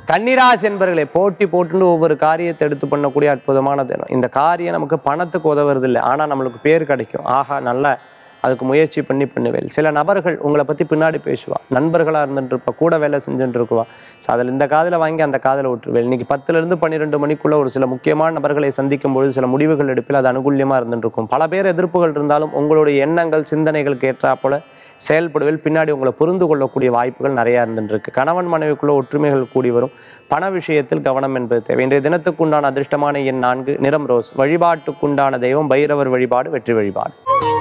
கன்னிராசி என்பர்களை போட்டி போட்டுன்னு ஒவ்வொரு காரியத்தை எடுத்து பண்ணக்கூடிய அற்புதமான தினம் இந்த காரியம் நமக்கு பணத்துக்கு உதவுறது இல்லை ஆனால் நம்மளுக்கு பேர் கிடைக்கும் ஆஹா நல்ல அதுக்கு முயற்சி பண்ணி பண்ணுவேன் சில நபர்கள் உங்களை பற்றி பின்னாடி பேசுவா நண்பர்களாக இருந்துட்டு இருப்பா கூட வேலை செஞ்சுட்டு இருக்குவா ஸோ அதில் இந்த காதில் வாங்கி அந்த காதில் விட்டுருவேன் இன்னைக்கு பத்துலேருந்து பன்னிரெண்டு மணிக்குள்ள ஒரு சில முக்கியமான நபர்களை சந்திக்கும் பொழுது சில முடிவுகள் எடுப்பில் அது அனுகூல்யமாக இருந்துட்டு இருக்கும் பல பேர் எதிர்ப்புகள் இருந்தாலும் உங்களுடைய எண்ணங்கள் சிந்தனைகளுக்கு ஏற்றா போல செயல்படுவதில் பின்னாடி உங்களை புரிந்து கொள்ளக்கூடிய வாய்ப்புகள் நிறையா இருந்துருக்கு கணவன் மனைவிக்குள்ள ஒற்றுமைகள் கூடி வரும் பண விஷயத்தில் கவனம் என்பது தேவை இன்றைய தினத்துக்குண்டான அதிர்ஷ்டமான எண் நான்கு நிறம் ரோஸ் வழிபாட்டுக்குண்டான தெய்வம் பைரவர் வழிபாடு வெற்றி வழிபாடு